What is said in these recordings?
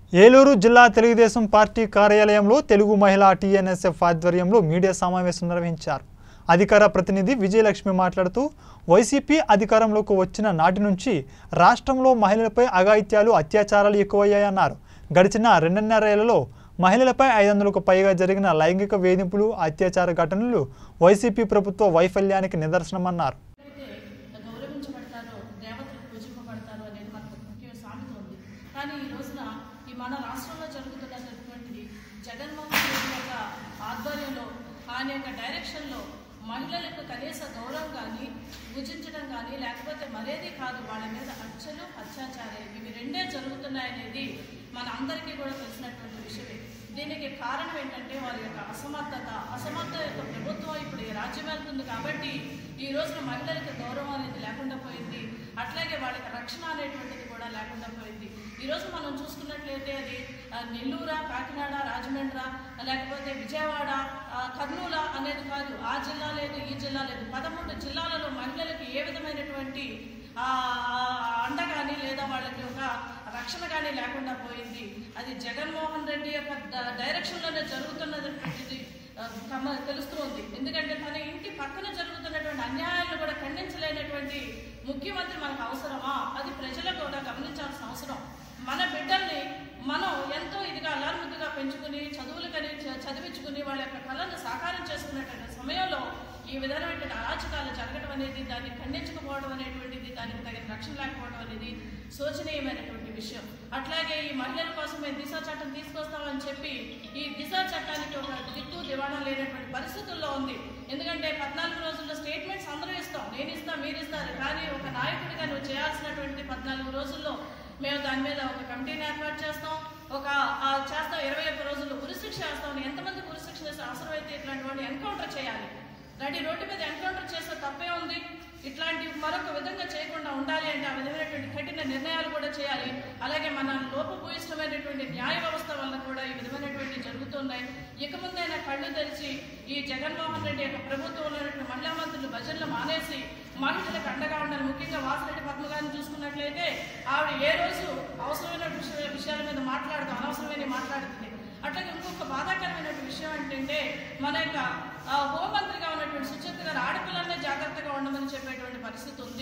ఏలూరు జిల్లా తెలుగుదేశం పార్టీ కార్యాలయంలో తెలుగు మహిళా టీఎన్ఎస్ఎఫ్ ఆధ్వర్యంలో మీడియా సమావేశం నిర్వహించారు అధికార ప్రతినిధి విజయలక్ష్మి మాట్లాడుతూ వైసీపీ అధికారంలోకి వచ్చిన నాటి నుంచి రాష్ట్రంలో మహిళలపై అఘాయిత్యాలు అత్యాచారాలు ఎక్కువయ్యాయన్నారు గడిచిన రెండున్నరేళ్లలో మహిళలపై ఐదు వందలకు పైగా జరిగిన లైంగిక వేధింపులు అత్యాచార ఘటనలు వైసీపీ ప్రభుత్వ వైఫల్యానికి నిదర్శనమన్నారు అయితే గౌరవించబడతారో దేవతలు పూజింపబడతారు అనేది మనకు ముఖ్య సామెత ఉంది కానీ ఈ రోజున ఈ మన రాష్ట్రంలో జరుగుతున్నటువంటిది జగన్మోహన్ రెడ్డి యొక్క ఆధ్వర్యంలో ఆయన యొక్క డైరెక్షన్లో మహిళలకు కనీస గౌరవం కానీ పూజించడం కానీ లేకపోతే మరేది కాదు వాళ్ళ మీద హత్యలు అత్యాచారాలు ఇవి రెండే జరుగుతున్నాయనేది మన అందరికీ కూడా తెలిసినటువంటి విషయమే దీనికి కారణం ఏంటంటే వారి యొక్క అసమర్థత అసమర్థ యొక్క ప్రభుత్వం ఇప్పుడు ఈ రాజ్యం వెళ్తుంది కాబట్టి ఈ రోజున మహిళలకు గౌరవం అనేది లేకుండా పోయింది అట్లాగే వాళ్ళకి రక్షణ అనేటువంటిది కూడా లేకుండా పోయింది ఈ రోజు మనం చూసుకున్నట్లయితే అది ఆ, నెల్లూరా కాకినాడ రాజమండ్రి లేకపోతే విజయవాడ ఆ, కర్నూల అనేది కాదు ఆ జిల్లా లేదు ఈ జిల్లా లేదు పదమూడు జిల్లాలలో మహిళలకు ఏ విధమైనటువంటి ఆ, ఆ, అండ కానీ లేదా వాళ్ళకి ఒక రక్షణ కానీ లేకుండా పోయింది అది జగన్మోహన్ రెడ్డి యొక్క డ- డైరెక్షన్లోనే జరుగుతున్నటువంటిది ఆ, కమ తెలుస్తూ ఉంది ఎందుకంటే తన ఇంటి పక్కన జరుగుతున్నటువంటి అన్యాయాలను కూడా ఖండించలేనటువంటి ముఖ్యమంత్రి మనకు అవసరమా అది ప్రజలు కూడా గమనించాల్సిన అవసరం మన బిడ్డల్ని మనం ఎంతో ఇదిగా అల్లారుముద్దుగా పెంచుకుని చదువులకని చ- చదివించుకుని వాళ్ళ యొక్క కళను సాకారం చేసుకునేటువంటి సమయంలో ఈ విధమైనటువంటి అరాచకాలు జరగడం అనేది దాన్ని ఖండించకపోవడం అనేటువంటిది దానికి తగిన రక్షణ లేకపోవడం అనేది శోచనీయమైనటువంటి విషయం అట్లాగే ఈ మహిళల కోసం మేము దిశ చట్టం తీసుకొస్తామని చెప్పి ఈ దిశ చట్టానికి ఒక దిక్కు దివాణం లేనటువంటి పరిస్థితుల్లో ఉంది ఎందుకంటే పద్నాలుగు రోజుల్లో స్టేట్మెంట్స్ అందరూ ఇస్తాం నేను ఇస్తా మీరు ఇస్తారు కానీ ఒక నాయకుడిగా నువ్వు చేయాల్సినటువంటి పద్నాలుగు రోజుల్లో మేము దాని మీద ఒక కమిటీని ఏర్పాటు చేస్తాం ఒక ఆ చేస్తాం ఇరవై ఒక్క రోజుల్లో ఉరిశిక్ష వేస్తాం ఎంతమంది ఉరిశిక్ష చేస్తే అవసరమైతే ఇట్లాంటి వాడిని ఎన్కౌంటర్ చేయాలి నడి రోడ్డు మీద ఎన్కౌంటర్ చేస్తే తప్పే ఉంది ఇట్లాంటి మరొక విధంగా చేయకుండా ఉండాలి అంటే ఆ విధమైనటువంటి కఠిన నిర్ణయాలు కూడా చేయాలి అలాగే మన లోపభూయిష్టమైనటువంటి న్యాయ వ్యవస్థ వల్ల కూడా ఈ విధమైనటువంటి జరుగుతున్నాయి ఇక ముందైనా కళ్ళు తెరిచి ఈ జగన్మోహన్ రెడ్డి యొక్క ప్రభుత్వంలో ఉన్నటువంటి మహిళా మంత్రులు భజనలు మానేసి మహిళలకు అండగా ఉండాలి ముఖ్యంగా వాసిరెడ్డి పద్మ గారిని చూసుకున్నట్లయితే ఆవిడ ఏ రోజు అవసరమైన విషయ- విషయాల మీద మాట్లాడుతూ అనవసరమైన మాట్లాడుతుంది అట్లాగే ఇంకొక బాధాకరమైనటువంటి విషయం ఏంటంటే మన యొక్క ఆ, హోంమంత్రిగా ఉన్నటువంటి సుచిత్ర గారు ఆడపిల్లలనే జాగ్రత్తగా ఉండమని చెప్పేటువంటి పరిస్థితి ఉంది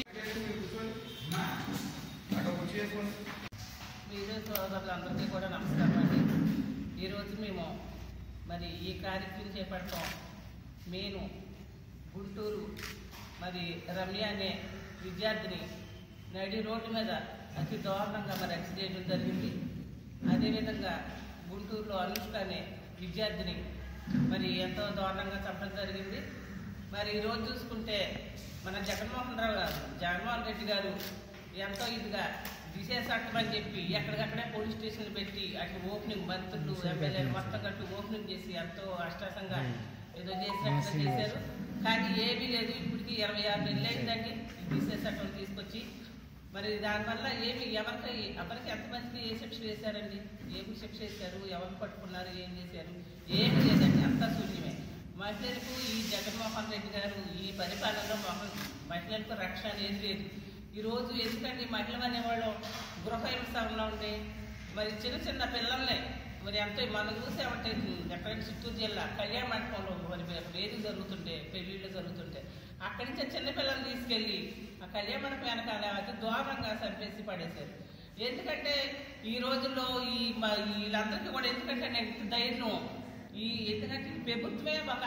మీడియా సోదరులందరికీ కూడా నమస్కారం అండి ఈరోజు మేము మరి ఈ కార్యక్రమం చేపడతాం నేను గుంటూరు మరి రమ్య అనే విద్యార్థిని నడి రోడ్డు మీద అతి దారుణంగా మరి హత్య చేయడం జరిగింది అదేవిధంగా గుంటూరులో అనుష్క అనే విద్యార్థిని మరి ఎంతో దారుణంగా చంపడం జరిగింది మరి ఈరోజు చూసుకుంటే మన జగన్మోహన్ రావు గారు జగన్మోహన్ రెడ్డి గారు ఎంతో ఇదిగా దిశ చట్టం అని చెప్పి ఎక్కడికక్కడే పోలీస్ స్టేషన్లు పెట్టి అటు ఓపెనింగ్ మంత్రులు ఎమ్మెల్యేలు మొత్తం కట్టు ఓపెనింగ్ చేసి ఎంతో అష్టాసంగా ఏదో చేసినట్టుగా చేశారు కానీ ఏమీ లేదు ఇప్పటికి ఇరవై ఆరు నెలలు అయిందండి ఈ దిశ చట్టం తీసుకొచ్చి మరి దానివల్ల ఏమి ఎవరికి ఎవరికి ఎంతమందికి ఏ శిక్ష వేశారండి ఏమి శిక్ష వేశారు ఎవరు పట్టుకున్నారు ఏం చేశారు ఏమి లేదండి అంతా శూన్యమే మహిళలకు ఈ జగన్మోహన్ రెడ్డి గారు ఈ పరిపాలనలో మొహం మహిళలకు రక్షణ అనేది లేదు ఈరోజు ఎందుకంటే ఈ మహిళలు అనేవాళ్ళు గృహహింసంలో ఉండి మరి చిన్న చిన్న పిల్లల్ని మరి ఎంతో మనం చూసామంటే ఎక్కడ చిత్తూరు జిల్లా కళ్యాణ మండపంలో మరి వేది జరుగుతుంటే పెళ్ళిళ్ళు జరుగుతుంటే అక్కడి నుంచి చిన్న పిల్లల్ని తీసుకెళ్ళి ఆ కళ్యాణ మండపం వెనకాల అతి దూరంగా చంపేసి పడేశారు ఎందుకంటే ఈ రోజుల్లో ఈ మ- వీళ్ళందరికీ కూడా ఎందుకంటే నేను ఇంత ధైర్యం ఈ ఎందుకంటే ఈ ప్రభుత్వమే ఒక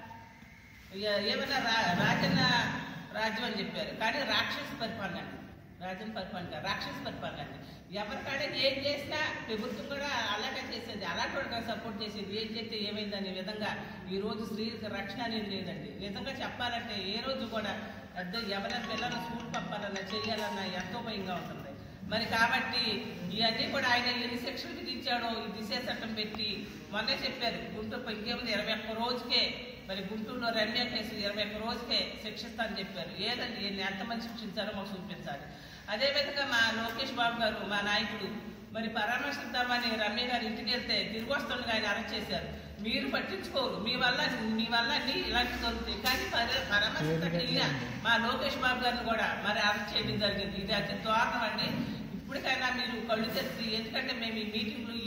ఏ- ఏమైనా రా రాజన్న రాజ్యం అని చెప్పారు కానీ రాక్షస పరిపాలన అండి రాజ్యం పరిపాలన కాదు, రాక్షస పరిపాలన అండి ఎవరికాడే ఏం చేసినా ప్రభుత్వం కూడా అలాగే చేసేది అలాంటి వాడికి సపోర్ట్ చేసేది ఏం చేస్తే ఏమైంది అనే విధంగా ఈ రోజు స్త్రీలకు రక్షణ అనేది లేదండి నిజంగా చెప్పాలంటే ఏ రోజు కూడా పెద్ద ఎవరైనా పిల్లలు స్కూల్ పంపాలన్నా చేయాలన్నా ఎంతో భయంగా ఉంటుంది మరి కాబట్టి ఇవన్నీ కూడా ఆయన ఎన్ని సెక్షన్కి దించాడో ఈ దిశ చట్టం పెట్టి మొన్నే చెప్పారు గుంటూరు ఇంకేముంది ఇరవై ఒక్క రోజుకే మరి గుంటూరులో రమ్య కేసు ఇరవై ఒక్క రోజుకే శిక్షిస్తానని చెప్పారు ఏదండి ఈయన్ని ఎంతమంది శిక్షించారో మాకు చూపించాలి అదేవిధంగా మా లోకేష్ బాబు గారు మా నాయకుడు మరి పరామర్శిద్దామని రమ్య గారు ఇంటికి వెళ్తే తిరిగి వస్తుండగా ఆయన అరెస్ట్ చేశారు మీరు పట్టించుకోరు మీ వల్ల మీ వల్ల అన్ని ఇలాంటి దొరుకుతాయి కానీ పర- పరామర్శించడానికి వెళ్ళిన మా లోకేష్ బాబు గారిని కూడా మరి అరెస్ట్ చేయడం జరిగింది ఇది అతి దారుణం అండి ఇప్పటికైనా మీరు కళ్ళు తెరిచి ఎందుకంటే మేము ఈ మీటింగ్లు ఈ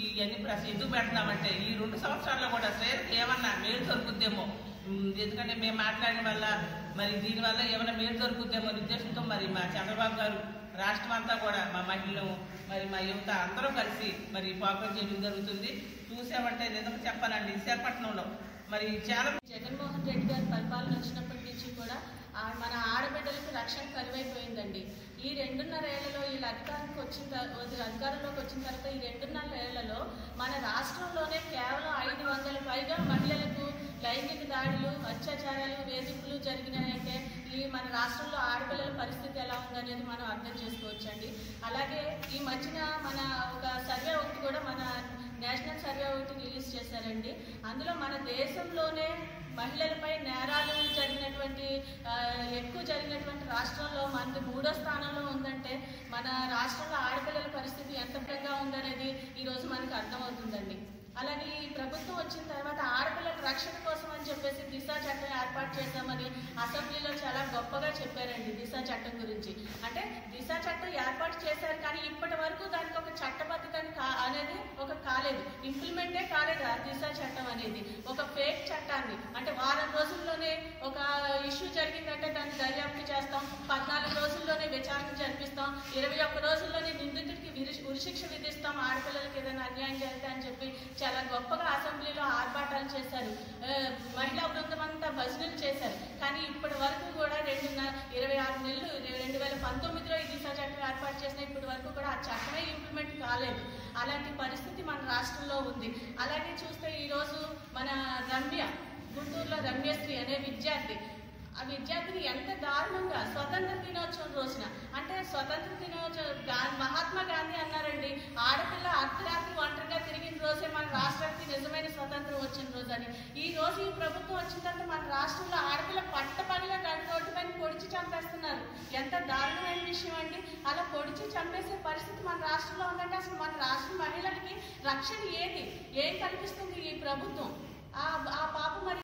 అసలు ఎందుకు పెడుతున్నామంటే ఈ రెండు సంవత్సరాల్లో కూడా శ్రేయకి ఏమన్నా మేలు దొరుకుద్దేమో ఉమ్, ఎందుకంటే మేము మాట్లాడిన వల్ల మరి దీనివల్ల ఏమైనా మేలు దొరుకుద్దేమో అనే ఉద్దేశంతో మరి మా చంద్రబాబు గారు రాష్ట్రం అంతా కూడా మా మహిళలు మరి మా యువత అందరూ కలిసి మరి పాపులర్ చేయడం జరుగుతుంది చూసామంటే నిజంగా చెప్పాలండి విశాఖపట్నంలో మరి చాలా జగన్మోహన్ రెడ్డి గారి పరిపాలన వచ్చినప్పటి నుంచి కూడా ఆ- మన ఆడబిడ్డలకు రక్షణ కరువైపోయిందండి ఈ రెండున్నర ఏళ్లలో వీళ్ళ అధికారానికి వచ్చిన తర్వా- అధికారంలోకి వచ్చిన తర్వాత ఈ రెండున్నర ఏళ్లలో మన రాష్ట్రంలోనే కేవలం ఐదు వందల పైగా మహిళలకు లైంగిక దాడులు అత్యాచారాలు వేధింపులు జరిగినాయంటే ఈ మన రాష్ట్రంలో ఆడపిల్లల పరిస్థితి ఎలా ఉందనేది మనం అర్థం చేసుకోవచ్చండి అలాగే ఈ మధ్యన మన ఒక సర్వే ఒకటి కూడా మన నేషనల్ సర్వే ఒకటి రిలీజ్ చేశారండి అందులో మన దేశంలోనే మహిళలపై నేరాలు జరిగినటువంటి ఆ, ఎక్కువ జరిగినటువంటి రాష్ట్రంలో మనది మూడో స్థానంలో ఉందంటే మన రాష్ట్రంలో ఆడపిల్లల పరిస్థితి ఎంత పెద్దగా ఉందనేది ఈరోజు మనకు అర్థమవుతుందండి అలాగే ఈ ప్రభుత్వం వచ్చిన తర్వాత ఆడపిల్లల రక్షణ కోసం అని చెప్పేసి దిశ చట్టం ఏర్పాటు చేశామని అసెంబ్లీలో చాలా గొప్పగా చెప్పారండి దిశ చట్టం గురించి అంటే దిశ చట్టం ఏర్పాటు చేశారు కానీ ఇప్పటి వరకు దానికి ఒక చట్టబద్ధత కా- అనేది ఒక కాలేదు ఇంప్లిమెంటే కాలేదు ఆ దిశ చట్టం అనేది ఒక ఫేక్ చట్టాన్ని అంటే వారం రోజుల్లోనే ఒక ఇష్యూ జరిగిందంటే దాన్ని దర్యాప్తు చేస్తాం పద్నాలుగు రోజుల్లోనే విచారణ జరిపిస్తాం ఇరవై ఒక్క రోజుల్లోనే నిందితుడికి విరి- ఉరిశిక్ష విధిస్తాం ఆడపిల్లలకి ఏదైనా అన్యాయం జరిగితే అని చెప్పి చాలా గొప్పగా అసెంబ్లీలో ఆర్భాటాలు చేశారు ఆ, మహిళా బృందం అంతా భజనలు చేశారు కానీ ఇప్పటి వరకు కూడా రెండు ఇరవై ఆరు నెలలు రెండు వేల పంతొమ్మిదిలో ఈ దిశ చట్టం ఏర్పాటు చేసిన ఇప్పటి వరకు కూడా ఆ చట్టమే ఇంప్లిమెంట్ కాలేదు అలాంటి పరిస్థితి మన రాష్ట్రంలో ఉంది అలాగే చూస్తే ఈరోజు మన రమ్య గుంటూరులో రమ్యశ్రీ అనే విద్యార్థి ఆ విద్యార్థిని ఎంత దారుణంగా స్వతంత్ర దినోత్సవం రోజున అంటే స్వతంత్ర దినోత్సవం గా- మహాత్మా గాంధీ అన్నారండి ఆడపిల్ల అర్ధరాత్రి ఒంటరిగా తిరిగిన రోజే మన రాష్ట్రానికి నిజమైన స్వతంత్రం వచ్చిన రోజు అని ఈ రోజు ఈ ప్రభుత్వం వచ్చిన తర్వాత మన రాష్ట్రంలో ఆడపిల్ల పట్ట పనిగా నడు రోడ్డు పైన పొడిచి చంపేస్తున్నారు ఎంత దారుణమైన విషయం అండి అలా పొడిచి చంపేసే పరిస్థితి మన రాష్ట్రంలో ఉందంటే అసలు మన రాష్ట్ర మహిళలకి రక్షణ ఏది ఏం కల్పిస్తుంది ఈ ప్రభుత్వం ఆ ఆ పాప మరి